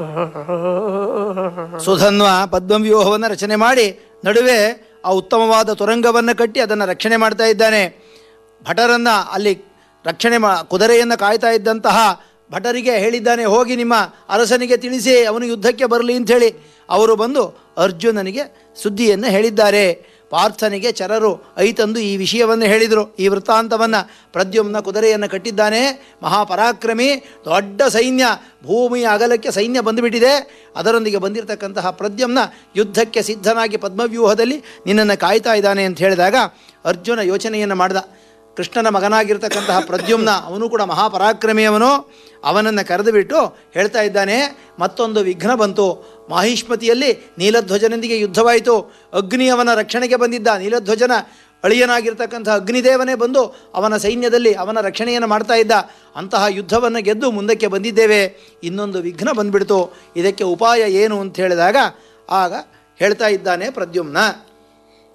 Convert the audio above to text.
ಸುಧನ್ವ ಪದ್ಮವ್ಯೂಹವನ್ನು ರಚನೆ ಮಾಡಿ ನಡುವೆ ಆ ಉತ್ತಮವಾದ ತುರಂಗವನ್ನು ಕಟ್ಟಿ ಅದನ್ನು ರಕ್ಷಣೆ ಮಾಡ್ತಾ ಇದ್ದಾನೆ ಭಟರನ್ನು ಅಲ್ಲಿ ರಕ್ಷಣೆ ಮಾ ಕುದುರೆಯನ್ನು ಕಾಯ್ತಾ ಇದ್ದಂತಹ ಭಟರಿಗೆ ಹೇಳಿದ್ದಾನೆ ಹೋಗಿ ನಿಮ್ಮ ಅರಸನಿಗೆ ತಿಳಿಸಿ ಅವನು ಯುದ್ಧಕ್ಕೆ ಬರಲಿ ಅಂಥೇಳಿ ಅವರು ಬಂದು ಅರ್ಜುನನಿಗೆ ಸುದ್ದಿಯನ್ನು ಹೇಳಿದ್ದಾರೆ ಪಾರ್ಥನಿಗೆ ಚರರು ಐತಂದು ಈ ವಿಷಯವನ್ನು ಹೇಳಿದರು ಈ ವೃತ್ತಾಂತವನ್ನು ಪ್ರದ್ಯುಮ್ನ ಕುದುರೆಯನ್ನು ಕಟ್ಟಿದ್ದಾನೆ ಮಹಾಪರಾಕ್ರಮಿ ದೊಡ್ಡ ಸೈನ್ಯ ಭೂಮಿಯ ಅಗಲಕ್ಕೆ ಸೈನ್ಯ ಬಂದುಬಿಟ್ಟಿದೆ ಅದರೊಂದಿಗೆ ಬಂದಿರತಕ್ಕಂತಹ ಪ್ರದ್ಯುಮ್ನ ಯುದ್ಧಕ್ಕೆ ಸಿದ್ಧನಾಗಿ ಪದ್ಮವ್ಯೂಹದಲ್ಲಿ ನಿನ್ನನ್ನು ಕಾಯ್ತಾ ಇದ್ದಾನೆ ಅಂತ ಹೇಳಿದಾಗ ಅರ್ಜುನ ಯೋಚನೆಯನ್ನು ಮಾಡ್ದ ಕೃಷ್ಣನ ಮಗನಾಗಿರ್ತಕ್ಕಂತಹ ಪ್ರದ್ಯುಮ್ನ ಅವನು ಕೂಡ ಮಹಾಪರಾಕ್ರಮಿಯವನು ಅವನನ್ನು ಕರೆದು ಬಿಟ್ಟು ಹೇಳ್ತಾ ಇದ್ದಾನೆ ಮತ್ತೊಂದು ವಿಘ್ನ ಬಂತು ಮಾಹಿಷ್ಮತಿಯಲ್ಲಿ ನೀಲಧ್ವಜನೊಂದಿಗೆ ಯುದ್ಧವಾಯಿತು ಅಗ್ನಿ ಅವನ ರಕ್ಷಣೆಗೆ ಬಂದಿದ್ದ ನೀಲಧ್ವಜನ ಅಳಿಯನಾಗಿರ್ತಕ್ಕಂಥ ಅಗ್ನಿದೇವನೇ ಬಂದು ಅವನ ಸೈನ್ಯದಲ್ಲಿ ಅವನ ರಕ್ಷಣೆಯನ್ನು ಮಾಡ್ತಾ ಇದ್ದ ಅಂತಹ ಯುದ್ಧವನ್ನು ಗೆದ್ದು ಮುಂದಕ್ಕೆ ಬಂದಿದ್ದೇವೆ ಇನ್ನೊಂದು ವಿಘ್ನ ಬಂದ್ಬಿಡ್ತು ಇದಕ್ಕೆ ಉಪಾಯ ಏನು ಅಂತ ಹೇಳಿದಾಗ ಆಗ ಹೇಳ್ತಾ ಇದ್ದಾನೆ ಪ್ರದ್ಯುಮ್ನ